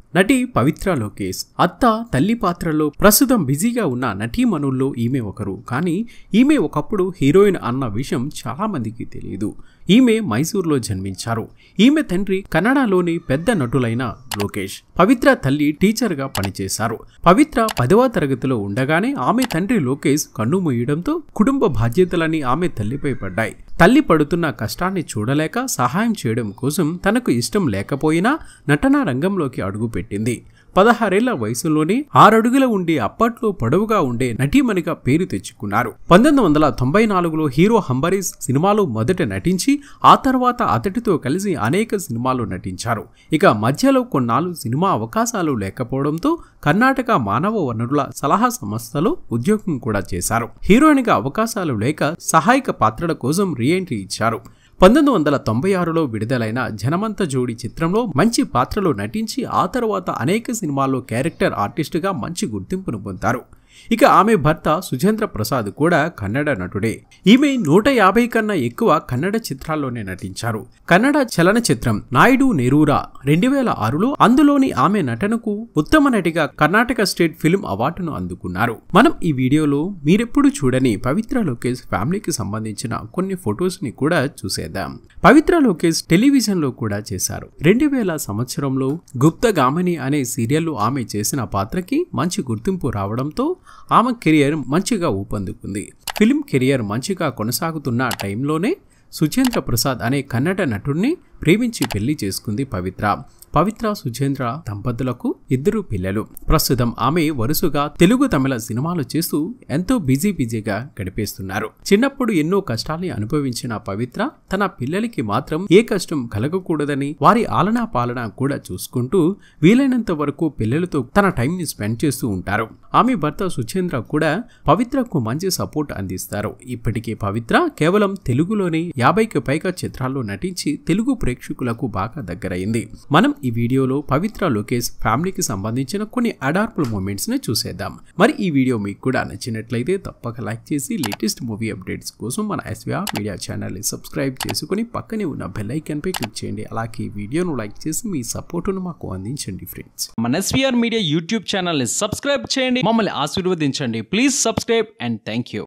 నటి పవిత్ర లోకేష్ అత్త తల్లి పాత్రలో ప్రస్తుతం బిజీగా ఉన్న నటీమణుల్లో ఈమె ఒకరు కానీ ఈమె ఒకప్పుడు హీరోయిన్ అన్న విషయం చాలా మందికి తెలియదు ఈమె మైసూర్లో జన్మించారు ఈమె తండ్రి కన్నడలోని పెద్ద నటులైన లోకేష్ పవిత్ర తల్లి టీచర్గా పనిచేశారు పవిత్ర పదవ తరగతిలో ఉండగానే ఆమె తండ్రి లోకేష్ కన్ను మూయడంతో కుటుంబ బాధ్యతలని ఆమె తల్లిపై పడ్డాయి తల్లి పడుతున్న కష్టాన్ని చూడలేక సహాయం చేయడం కోసం తనకు ఇష్టం లేకపోయినా నటనా రంగంలోకి అడుగుపెట్టింది పదహారేళ్ల వయసులోనే ఆరడుగుల ఉండి అప్పట్లో పొడవుగా ఉండే నటీమణిగా పేరు తెచ్చుకున్నారు పంతొమ్మిది వందల తొంభై నాలుగులో హీరో హంబరీస్ సినిమాలో మొదట నటించి ఆ తర్వాత అతడితో కలిసి అనేక సినిమాలు నటించారు ఇక మధ్యలో కొన్నాళ్ళు సినిమా అవకాశాలు లేకపోవడంతో కర్ణాటక మానవ వనరుల సలహా సంస్థలో ఉద్యోగం కూడా చేశారు హీరోయిన్గా అవకాశాలు లేక సహాయక పాత్రల కోసం రీఎంట్రీ ఇచ్చారు పంతొమ్మిది వందల తొంభై ఆరులో విడుదలైన జనమంత జోడి చిత్రంలో మంచి పాత్రలో నటించి ఆ తర్వాత అనేక సినిమాల్లో క్యారెక్టర్ ఆర్టిస్టుగా మంచి గుర్తింపును పొందారు ఇక ఆమె భర్త సుజేంద్ర ప్రసాద్ కూడా కన్నడ నటుడే ఈమె నూట యాభై కన్నా ఎక్కువ కన్నడ చిత్రాల్లోనే నటించారు కన్నడ చలనచిత్రం నాయుడు నెరూరా రెండు వేల ఆరులో అందులోని ఆమె నటనకు ఉత్తమ నటిగా కర్ణాటక స్టేట్ ఫిల్మ్ అవార్డును అందుకున్నారు మనం ఈ వీడియోలో మీరెప్పుడు చూడని పవిత్ర లోకేష్ ఫ్యామిలీకి సంబంధించిన కొన్ని ఫొటోస్ ని కూడా చూసేద్దాం పవిత్ర లోకేష్ టెలివిజన్ లో కూడా చేశారు రెండు వేల సంవత్సరంలో గుప్తగామిని అనే సీరియల్లో ఆమె చేసిన పాత్రకి మంచి గుర్తింపు రావడంతో ఆమె కెరియర్ మంచిగా ఊపందుకుంది ఫిల్మ్ కెరియర్ మంచిగా కొనసాగుతున్న టైంలోనే సుచేంద్ర ప్రసాద్ అనే కన్నడ నటుడిని ప్రేమించి పెళ్లి చేసుకుంది పవిత్ర పవిత్ర సుచేంద్ర దంపతులకు ఇద్దరు పిల్లలు ప్రస్తుతం ఆమె వరుసగా తెలుగు తమిళ సినిమాలు చేస్తూ ఎంతో బిజీ బిజీగా గడిపేస్తున్నారు చిన్నప్పుడు ఎన్నో కష్టాల్ని అనుభవించిన పవిత్ర తన పిల్లలకి మాత్రం ఏ కష్టం కలగకూడదని వారి ఆలనా పాలన కూడా చూసుకుంటూ వీలైనంత వరకు పిల్లలతో తన టైం ని స్పెండ్ చేస్తూ ఉంటారు ఆమె భర్త సుచేంద్ర కూడా పవిత్రకు మంచి సపోర్ట్ అందిస్తారు ఇప్పటికే పవిత్ర కేవలం తెలుగులోని యాభైకి పైగా చిత్రాల్లో నటించి తెలుగు ప్రేక్షకులకు బాగా దగ్గరైంది మనం ఈ వీడియోలో పవిత్ర లోకేష్ ఫ్యామిలీకి సంబంధించిన కొన్ని అడార్పుల్ మూమెంట్స్ ని చూసేద్దాం మరి ఈ వీడియో మీకు కూడా నచ్చినట్లయితే తప్పక లైక్ చేసి లేటెస్ట్ మూవీ అప్డేట్స్ కోసం మన ఎస్విఆర్ మీడియా ఛానల్ ని సబ్స్క్రైబ్ చేసుకుని పక్కనే ఉన్న బెల్ ఐకాన్ పై క్లిక్ చేయండి అలాగే ఈ వీడియోను లైక్ చేసి మీ సపోర్టును మాకు అందించండి ఫ్రెండ్స్ మన ఎస్వీఆర్ మీడియా యూట్యూబ్ ఛానల్ని సబ్స్క్రైబ్ చేయండి మమ్మల్ని ఆశీర్వదించండి please subscribe and thank you